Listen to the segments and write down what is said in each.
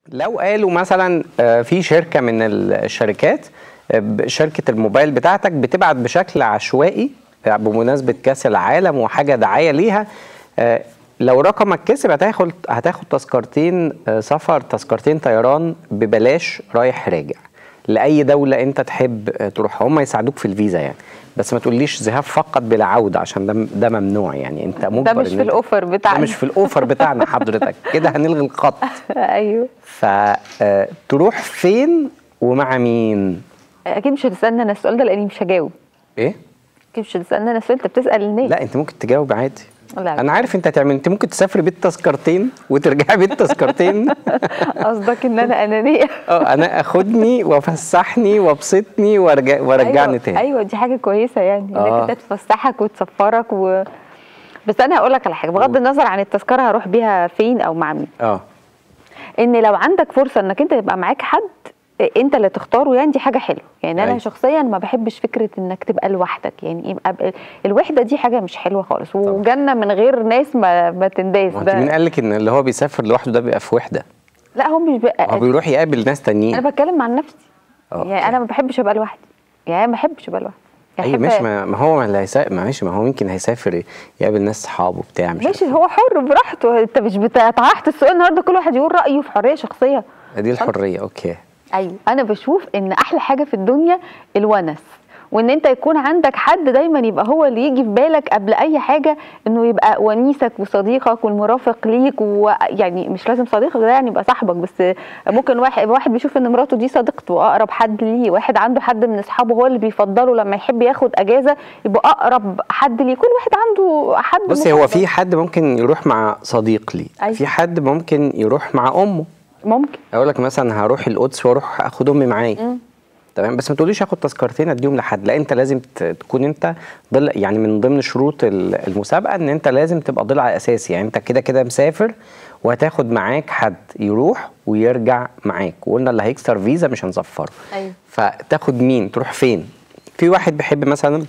لو قالوا مثلا آه، في شركه من الشركات آه، ب- شركه الموبايل بتاعتك بتبعت بشكل عشوائي آه، بمناسبه كاس العالم وحاجه دعايه ليها آه، لو رقمك كسب هتاخد هتاخد تذكرتين آه، سفر تذكرتين طيران ببلاش رايح راجع لاي دوله انت تحب آه، تروحها هم يساعدوك في الفيزا يعني بس ما تقوليش ذهاب فقط بلا عوده عشان ده ده ممنوع يعني انت مجبر ده مش إن في أنت- الاوفر ده بتاعنا مش في الاوفر بتاعنا حضرتك كده هنلغي الخط ايوه فتروح فين ومع مين اكيد مش هتسالني انا السؤال ده لاني مش هجاوب ايه اكيد مش هتسالني انا السؤال انت بتسال الناس لا انت ممكن تجاوب عادي لا. انا عارف انت هتعمل انت ممكن تسافري بالتذكرتين وترجعي بالتذكرتين قصدك ان انا انانيه اه انا اخدني وافسحني وابسطني وارجع وارجعني أيوة تاني ايوه دي حاجه كويسه يعني آه. انك انت تفسحك وتسفرك و... بس انا هقول لك على حاجه بغض النظر عن التذكره هروح بيها فين او مع مين اه ان لو عندك فرصه انك انت يبقى معاك حد انت اللي تختاره يعني دي حاجه حلوه يعني انا أيوة. شخصيا ما بحبش فكره انك تبقى لوحدك يعني يبقى ب... الوحده دي حاجه مش حلوه خالص وجنه من غير ناس ما ما تنداس ما انت مين ده قال لك ان اللي هو بيسافر لوحده ده بيبقى في وحده لا هو مش بقى هو بيروح يقابل ناس تانيين انا بتكلم عن نفسي أوكي. يعني انا ما بحبش ابقى لوحدي يعني أنا ما بحبش ابقى لوحدي ايوه أحب- ماشي ما ما هو ما اللي هيسافر ماشي ما هو يمكن هيسافر يقابل ناس صحابه بتاع مش ماشي هو حر براحته انت مش بت- طرحت السؤال النهارده كل واحد يقول رايه في حريه شخصيه عارف. دي الحريه اوكي ايوه انا بشوف ان احلى حاجه في الدنيا الونس وان انت يكون عندك حد دايما يبقى هو اللي يجي في بالك قبل اي حاجه انه يبقى ونيسك وصديقك والمرافق ليك ويعني مش لازم صديقك ده يعني يبقى صاحبك بس ممكن واحد واحد بيشوف ان مراته دي صديقته واقرب حد ليه واحد عنده حد من اصحابه هو اللي بيفضله لما يحب ياخد اجازه يبقى اقرب حد ليه كل واحد عنده حد بصي هو مفضل. في حد ممكن يروح مع صديق لي أيوة. في حد ممكن يروح مع امه ممكن اقول لك مثلا هروح القدس واروح اخد امي معايا تمام بس ما تقوليش اخد تذكرتين اديهم لحد لا انت لازم ت- تكون انت ضلع يعني من ضمن شروط ال- المسابقه ان انت لازم تبقى ضلع اساسي يعني انت كده كده مسافر وهتاخد معاك حد يروح ويرجع معاك وقلنا اللي هيكسر فيزا مش هنصفره أيوة. فتاخد مين تروح فين في واحد بيحب مثلا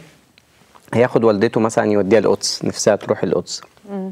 هياخد والدته مثلا يوديها القدس نفسها تروح القدس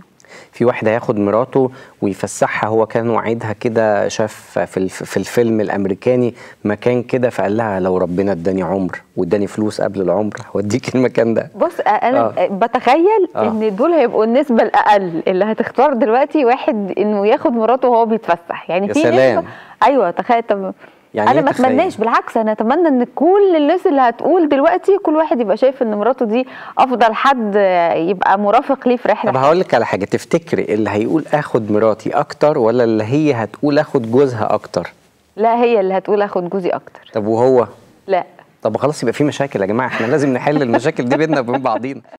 في واحد هياخد مراته ويفسحها هو كان وعدها كده شاف في الف- في الفيلم الامريكاني مكان كده فقال لها لو ربنا اداني عمر واداني فلوس قبل العمر هوديك المكان ده بص انا آه. آه. بتخيل آه. آه. ان دول هيبقوا النسبه الاقل اللي هتختار دلوقتي واحد انه ياخد مراته وهو بيتفسح يعني يا في سلام. نسبه ايوه تخيل طب يعني انا إيه ما تخيل؟ اتمناش بالعكس انا اتمنى ان كل الناس اللي هتقول دلوقتي كل واحد يبقى شايف ان مراته دي افضل حد آه، يبقى مرافق ليه في رحله طب هقول لك على حاجه تفتكري اللي هيقول اخد مراتي اكتر ولا اللي هي هتقول اخد جوزها اكتر لا هي اللي هتقول اخد جوزي اكتر طب وهو لا طب خلاص يبقى في مشاكل يا جماعه احنا لازم نحل المشاكل دي بيننا وبين بعضينا